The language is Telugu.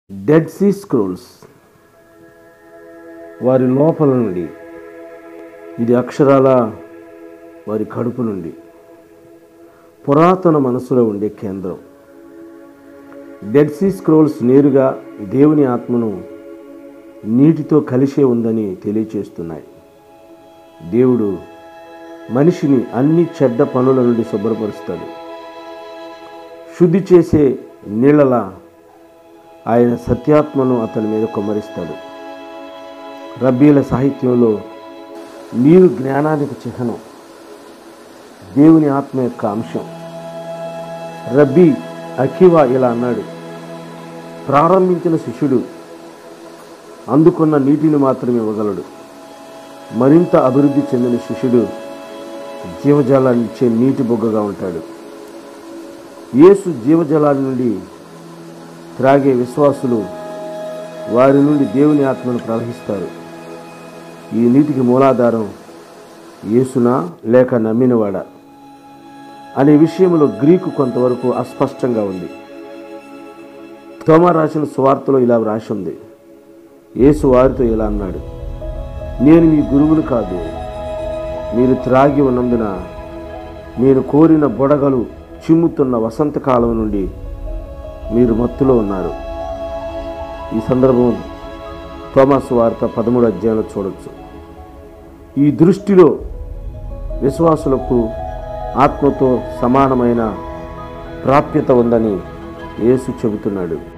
డెడ్ సీ స్క్రోల్స్ వారి లోపల నుండి ఇది అక్షరాల వారి కడుపు నుండి పురాతన మనసులో ఉండే కేంద్రం డెడ్ సీ స్క్రోల్స్ నేరుగా దేవుని ఆత్మను నీటితో కలిసే ఉందని తెలియచేస్తున్నాయి దేవుడు మనిషిని అన్ని చెడ్డ పనుల నుండి శుభ్రపరుస్తాడు శుద్ధి చేసే నీళ్ళలా ఆయన సత్యాత్మను అతని మీద కుమ్మరిస్తాడు రబ్బీల సాహిత్యంలో నీరు జ్ఞానానికి చిహ్నం దేవుని ఆత్మ యొక్క అంశం రబ్బీ అఖివా ఇలా అన్నాడు ప్రారంభించిన శిష్యుడు అందుకున్న నీటిని మాత్రమే ఇవ్వగలడు మరింత అభివృద్ధి చెందిన శిష్యుడు జీవజలాన్ని ఇచ్చే నీటి బొగ్గగా ఉంటాడు యేసు జీవజలాల నుండి త్రాగే విశ్వాసులు వారి నుండి దేవుని ఆత్మను ప్రవహిస్తారు ఈ నీటికి మూలాధారం యేసునా లేక నమ్మినవాడా అనే విషయంలో గ్రీకు కొంతవరకు అస్పష్టంగా ఉంది తోమా రాసిన సువార్తలో ఇలా వ్రాసి ఉంది యేసు వారితో ఇలా అన్నాడు నేను మీ గురువును కాదు మీరు త్రాగి ఉన్నందున నేను కోరిన బొడగలు చిమ్ముతున్న వసంతకాలం నుండి మీరు మత్తులో ఉన్నారు ఈ సందర్భం తోమాసు వార్త పదమూడు అధ్యాయంలో చూడొచ్చు ఈ దృష్టిలో విశ్వాసులకు ఆత్మతో సమానమైన ప్రాప్యత ఉందని యేసు చెబుతున్నాడు